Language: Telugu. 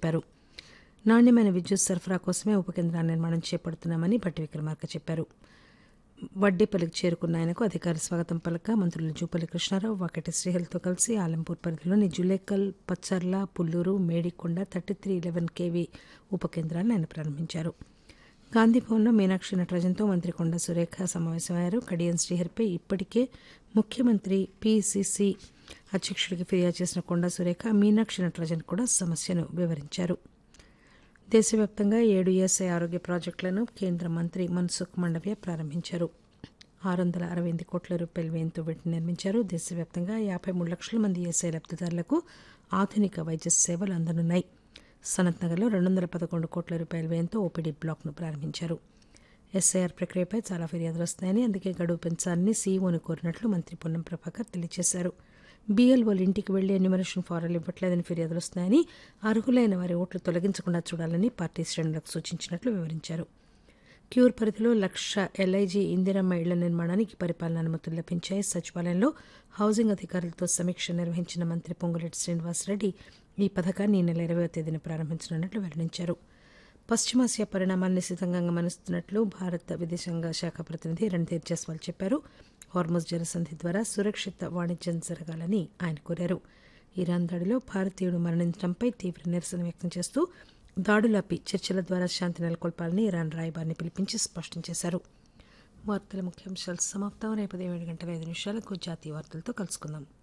చెప్పారు నాణ్యమైన విద్యుత్ సరఫరా కోసమే ఉప కేంద్రాల నిర్మాణం చేపడుతున్నామని భట్టి విక్రమార్క చెప్పారు వడ్డీపల్లికి చేరుకున్న ఆయనకు అధికార స్వాగతం పలక మంత్రులు జూపల్లి కృష్ణారావు వాకటి శ్రీహరితో కలిసి ఆలంపూర్ పరిధిలోని Julekal Pacharla Pulluru Medikonda thirty three eleven KV ఉప కేంద్రాలను ఆయన ప్రారంభించారు గాంధీభవన్లో మీనాక్షి నటరాజన్తో మంత్రి కొండ సురేఖ సమావేశమయ్యారు కడియం శ్రీహరిపై ఇప్పటికే ముఖ్యమంత్రి పీసీసీ అధ్యక్షుడికి ఫిర్యాదు చేసిన కొండ సురేఖ మీనాక్షి నటరాజన్ కూడా సమస్యను వివరించారు దేశవ్యాప్తంగా ఏడు ఈఎస్ఐ ఆరోగ్య ప్రాజెక్టులను కేంద్ర మంత్రి మన్సుఖ్ మండవ్య ప్రారంభించారు ఆరు వందల అరవై ఎనిమిది కోట్ల రూపాయల వ్యయంతో వీటిని నిర్మించారు దేశవ్యాప్తంగా యాభై మూడు లక్షల మంది ఈఎస్ఐ లబ్దిదారులకు ఆధునిక వైద్య సేవలు అందనున్నాయి సనత్ నగర్లో రెండు వందల పదకొండు కోట్ల రూపాయల వ్యయంతో ఓపీడీ బ్లాక్ను ప్రారంభించారు ఎస్ఐఆర్ ప్రక్రియపై చాలా ఫిర్యాదులు వస్తున్నాయని అందుకే గడువు పెంచాలని సీఈఓను కోరినట్లు మంత్రి పొన్నం ప్రభాకర్ తెలియజేశారు బీఎల్ఓలు ఇంటికి వెళ్లి ఎన్యూమరేషన్ ఫారాలు ఇవ్వట్లేదని ఫిర్యాదులు వస్తున్నాయని అర్హులైన వారి ఓట్లు తొలగించకుండా చూడాలని పార్టీ శ్రేణులకు సూచించినట్లు వివరించారు క్యూర్ పరిధిలో లక్ష ఎల్ఐజీ ఇందిరమ్మ ఇళ్ల నిర్మాణానికి పరిపాలన అనుమతులు లభించాయి సచివాలయంలో హౌసింగ్ అధికారులతో సమీక్ష నిర్వహించిన మంత్రి పొంగులేటి శ్రీనివాసరెడ్డి ఈ పథకాన్ని ఈ నెల ఇరవై తేదీన ప్రారంభించనున్నట్లు వెల్లడించారు పశ్చిమాసియా పరిణామాలను నిశితంగా గమనిస్తున్నట్లు భారత విదేశాంగ శాఖ ప్రతినిధి రణ్ధీర్ జస్వాల్ చెప్పారు హార్మోజ్ జలసంధి ద్వారా సురక్షిత వాణిజ్యం జరగాలని ఆయన కోరారు ఇరాన్ దాడిలో భారతీయుడు మరణించడంపై తీవ్ర నిరసన వ్యక్తం చేస్తూ దాడులాపి చర్చల ద్వారా శాంతి నెలకొల్పాలని ఇరాన్ రాయబారిని పిలిపించి స్పష్టం చేశారు వార్తల ముఖ్యాంశాలు సమాప్తం రేపు ఉదయం ఏడు గంటల ఐదు నిమిషాలకు జాతీయ వార్తలతో కలుసుకుందాం